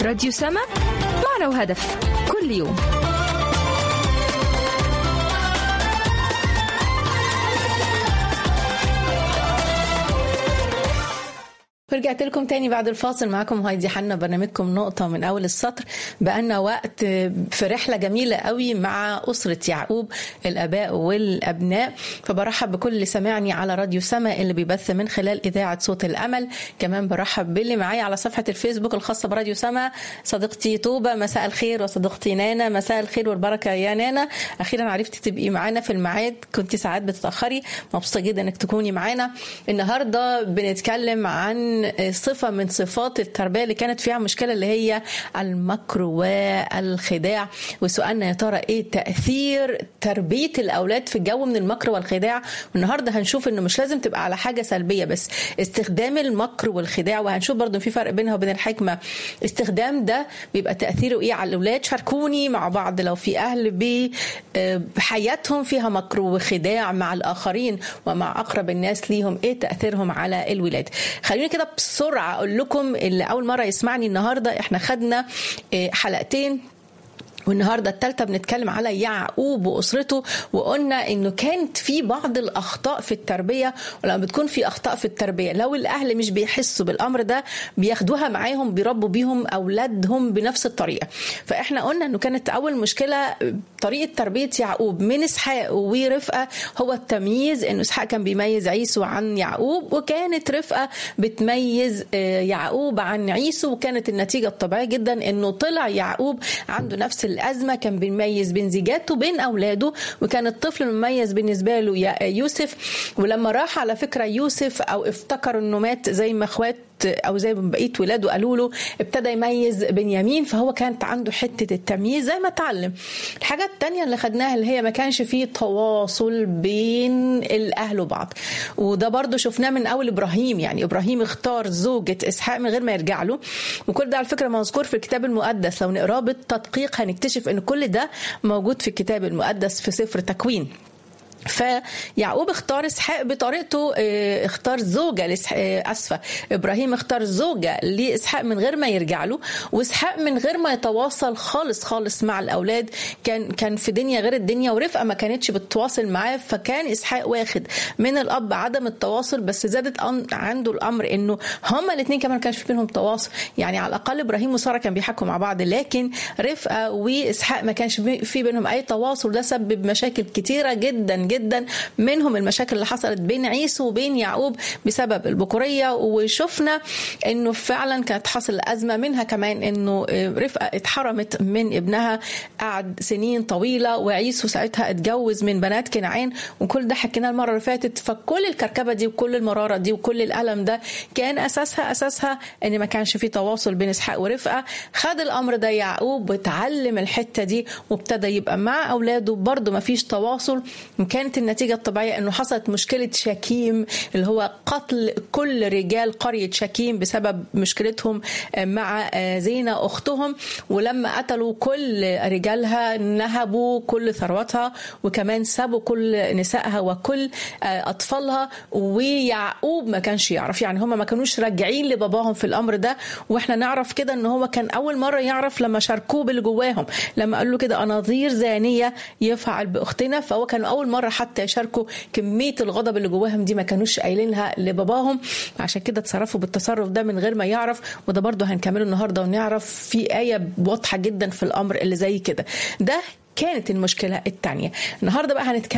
راديو سما معنا وهدف كل يوم ورجعت لكم تاني بعد الفاصل معاكم هايدي حنا برنامجكم نقطة من أول السطر بقالنا وقت في رحلة جميلة قوي مع أسرة يعقوب الآباء والأبناء فبرحب بكل اللي سمعني على راديو سما اللي بيبث من خلال إذاعة صوت الأمل كمان برحب باللي معايا على صفحة الفيسبوك الخاصة براديو سما صديقتي طوبة مساء الخير وصديقتي نانا مساء الخير والبركة يا نانا أخيرا عرفتي تبقي معانا في الميعاد كنت ساعات بتتأخري مبسوطة جدا إنك تكوني معانا النهاردة بنتكلم عن صفة من صفات التربية اللي كانت فيها مشكلة اللي هي المكر والخداع وسؤالنا يا ترى ايه تأثير تربية الأولاد في جو من المكر والخداع والنهاردة هنشوف انه مش لازم تبقى على حاجة سلبية بس استخدام المكر والخداع وهنشوف برضو في فرق بينها وبين الحكمة استخدام ده بيبقى تأثيره ايه على الأولاد شاركوني مع بعض لو في أهل بحياتهم فيها مكر وخداع مع الآخرين ومع أقرب الناس ليهم ايه تأثيرهم على الولاد خليني كده بسرعه اقول لكم اللي اول مره يسمعني النهارده احنا خدنا حلقتين والنهارده الثالثه بنتكلم على يعقوب واسرته وقلنا انه كانت في بعض الاخطاء في التربيه ولما بتكون في اخطاء في التربيه لو الاهل مش بيحسوا بالامر ده بياخدوها معاهم بيربوا بيهم اولادهم بنفس الطريقه فاحنا قلنا انه كانت اول مشكله طريقه تربيه يعقوب من اسحاق ورفقه هو التمييز انه اسحاق كان بيميز عيسو عن يعقوب وكانت رفقه بتميز يعقوب عن عيسو وكانت النتيجه الطبيعيه جدا انه طلع يعقوب عنده نفس الأزمة كان بيميز بين زيجاته وبين أولاده وكان الطفل المميز بالنسبة له يوسف ولما راح على فكرة يوسف أو افتكر أنه مات زي ما اخوات او زي ما بقيه ولاده قالوا له ابتدى يميز بنيامين فهو كانت عنده حته التمييز زي ما اتعلم الحاجه الثانيه اللي خدناها اللي هي ما كانش فيه تواصل بين الاهل وبعض وده برضو شفناه من اول ابراهيم يعني ابراهيم اختار زوجة اسحاق من غير ما يرجع له وكل ده على فكره مذكور في الكتاب المقدس لو نقراه بالتدقيق هنكتشف ان كل ده موجود في الكتاب المقدس في سفر تكوين فيعقوب اختار اسحاق بطريقته اختار زوجة اسفة ابراهيم اختار زوجة لاسحاق من غير ما يرجع له واسحاق من غير ما يتواصل خالص خالص مع الاولاد كان كان في دنيا غير الدنيا ورفقة ما كانتش بتتواصل معاه فكان اسحاق واخد من الاب عدم التواصل بس زادت عنده الامر انه هما الاثنين كمان كانش في بينهم تواصل يعني على الاقل ابراهيم وساره كانوا بيحكوا مع بعض لكن رفقة واسحاق ما كانش في بينهم اي تواصل ده سبب مشاكل كتيرة جدا جدا منهم المشاكل اللي حصلت بين عيسو وبين يعقوب بسبب البكورية وشفنا انه فعلا كانت حصل أزمة منها كمان انه رفقة اتحرمت من ابنها قعد سنين طويلة وعيسو ساعتها اتجوز من بنات كنعان وكل ده حكيناه المرة اللي فاتت فكل الكركبة دي وكل المرارة دي وكل الألم ده كان أساسها أساسها ان ما كانش في تواصل بين اسحاق ورفقة خد الأمر ده يعقوب وتعلم الحتة دي وابتدى يبقى مع أولاده برضه ما فيش تواصل وكانت النتيجة الطبيعية أنه حصلت مشكلة شكيم اللي هو قتل كل رجال قرية شكيم بسبب مشكلتهم مع زينة أختهم ولما قتلوا كل رجالها نهبوا كل ثروتها وكمان سابوا كل نسائها وكل أطفالها ويعقوب ما كانش يعرف يعني هم ما كانوش راجعين لباباهم في الأمر ده وإحنا نعرف كده أن هو كان أول مرة يعرف لما شاركوه باللي جواهم لما قال له كده أناظير زانية يفعل بأختنا فهو كان أول مرة حتى يشاركوا كميه الغضب اللي جواهم دي ما كانوش قايلينها لباباهم عشان كده اتصرفوا بالتصرف ده من غير ما يعرف وده برضه هنكمله النهارده ونعرف في ايه واضحه جدا في الامر اللي زي كده ده كانت المشكله الثانيه النهارده بقى هنتكلم